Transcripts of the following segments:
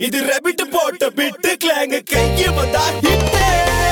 இது ரெபிட் போட்ட பிட்டு கிளாங்க கைய வந்தா ஹிட்டு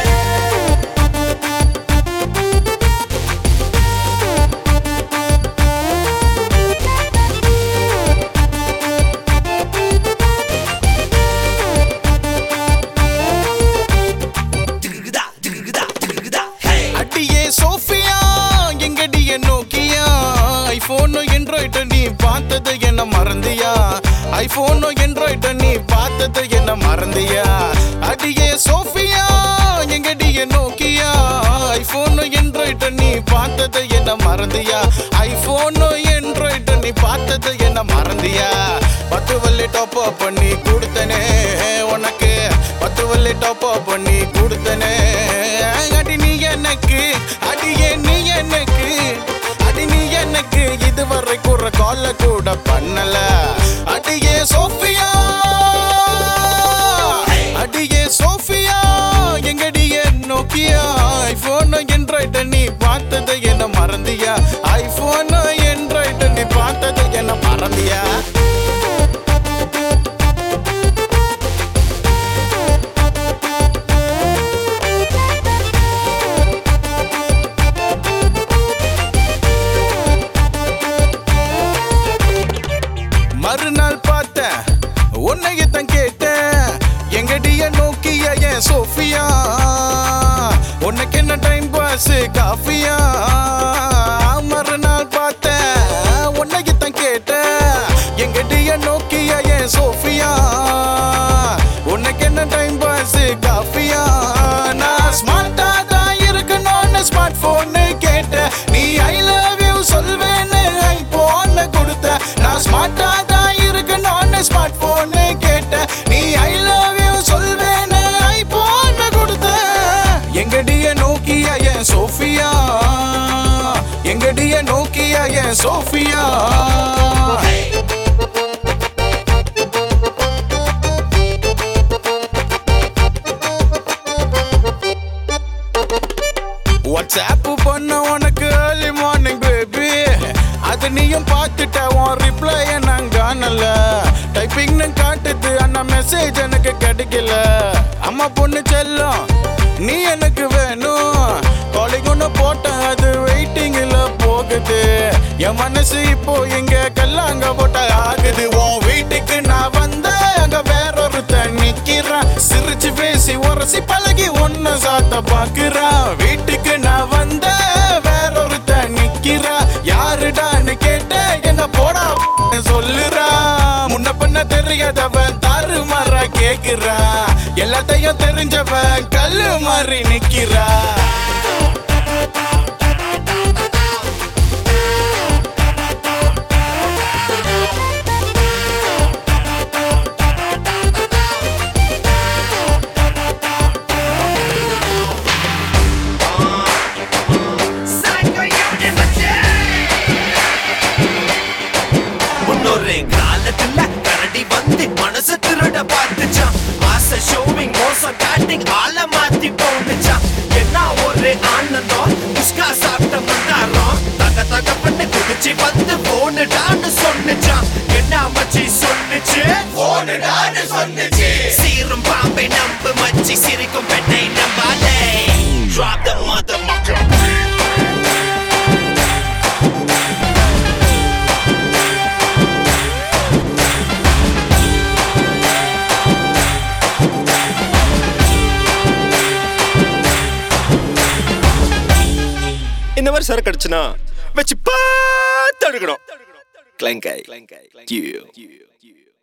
அடியே சோஃபியா எங்கடிய நோக்கியா ஐபோனோ என்ட்ராய்ட நீ பார்த்தது என்ன மறந்தியா ஐபோனோ என்ட்ராய்ட நீ பார்த்தது என்ன மறந்தியா அடியே சோஃபியா எங்கடிய நோக்கியா ஐபோனோ என்ட்ராய்ட நீ பார்த்தது என்ன மறந்தியா ஐபோனோ என்ட்ராய்ட நீ பார்த்தது என்ன மறந்தியா பத்து வள்ளி டாப் பண்ணி கொடுத்தனே உனக்கு பத்து வள்ளி டாப் பண்ணி கொடுத்தனே அடி நீ எனக்கு அடியே நீ எனக்கு அடி நீ எனக்கு இதுவரை கூற கால கூட பண்ணல அடியே சோஃபியா அடியே சோஃபியா எங்கடியே நோக்கியா ஐபோன் என்ட்ராய்ட நீ பார்த்தது என்ன மறந்தியா ஐபோன் என்ட்ராய்ட நீ பார்த்தது என்ன மறந்தியா மறுநாள் பார்த்தேன் உன்னையத்தான் கேட்டேன் எங்கடிய நோக்கிய என் சோஃபியா உனக்கு என்ன டைம் பாஸ் காஃபியா மறுநாள் பார்த்தேன் உன்னையத்தான் கேட்டேன் எங்கடிய நோக்கிய என் சோஃபியா உனக்கு என்ன டைம் பாஸ் காஃபியா நான் ஸ்மார்ட்டா தான் இருக்கணும்னு ஸ்மார்ட் போன்னு கேட்டேன் நீ ஐ லவ் யூ சொல்வேன்னு ஐபோன் கொடுத்த நான் ஸ்மார்ட்டா தான் இருக்கணும்னு ஸ்மார்ட் போன்னு கேட்டேன் நீ ஐ லவ் யூ சொல்வேன்னு ஐபோன் கொடுத்த எங்கடிய நோக்கிய என் சோஃபியா எங்கடிய நோக்கிய என் சோஃபியா வாட்ஸ்அப் பண்ண உனக்கு ஏர்லி மார்னிங் பேபி அது நீயும் பார்த்துட்ட உன் ரிப்ளை நான் காணல டைப்பிங்னு காட்டுது ஆனா மெசேஜ் எனக்கு கிடைக்கல அம்மா பொண்ணு செல்லம் நீ எனக்கு வேணும் காலிங் ஒன்று போட்டேன் அது வெயிட்டிங்கில் போகுது என் மனசு இப்போ இங்க கல்லாங்க போட்ட ஆகுது உன் வீட்டுக்கு நான் வந்த அங்க வேறொருத்தன் நிக்கிறான் சிரிச்சு பேசி உரசி பழகி ஒன்னு சாத்த பாக்குறான் வீட்டுக்கு நான் வந்த வேறொருத்தன் நிக்கிறா யாருடான்னு கேட்ட என்ன போடா சொல்லுறா முன்ன பண்ண தெரியாதவன் தாறு மாறா கேக்குறா எல்லாத்தையும் தெரிஞ்சவன் கல்லு மாறி நிக்கிறா முன்னொரு காலத்துல கரடி வந்து மனசு திருட பார்த்துச்சான் ஆசை ஷோவிங் மோசம் காட்டிங் ஆள மாத்தி போனுச்சான் என்ன ஒரு ஆனந்தம் புஷ்கா சாப்பிட்ட முன்னாரம் தக தக பண்ணி குதிச்சு வந்து போனுடான்னு சொன்னுச்சான் என்ன மச்சி சொன்னுச்சு போனுடான்னு சொன்னுச்சு சீரும் பாம்பை நம்பு மச்சி சிரிக்கும் பெண்ணை நம்பாலே Drop the motherfucker இந்த மாதிரி சரக்கு அடிச்சுனா வச்சு பார்த்து எடுக்கணும் கிளங்காய் கிளங்காய்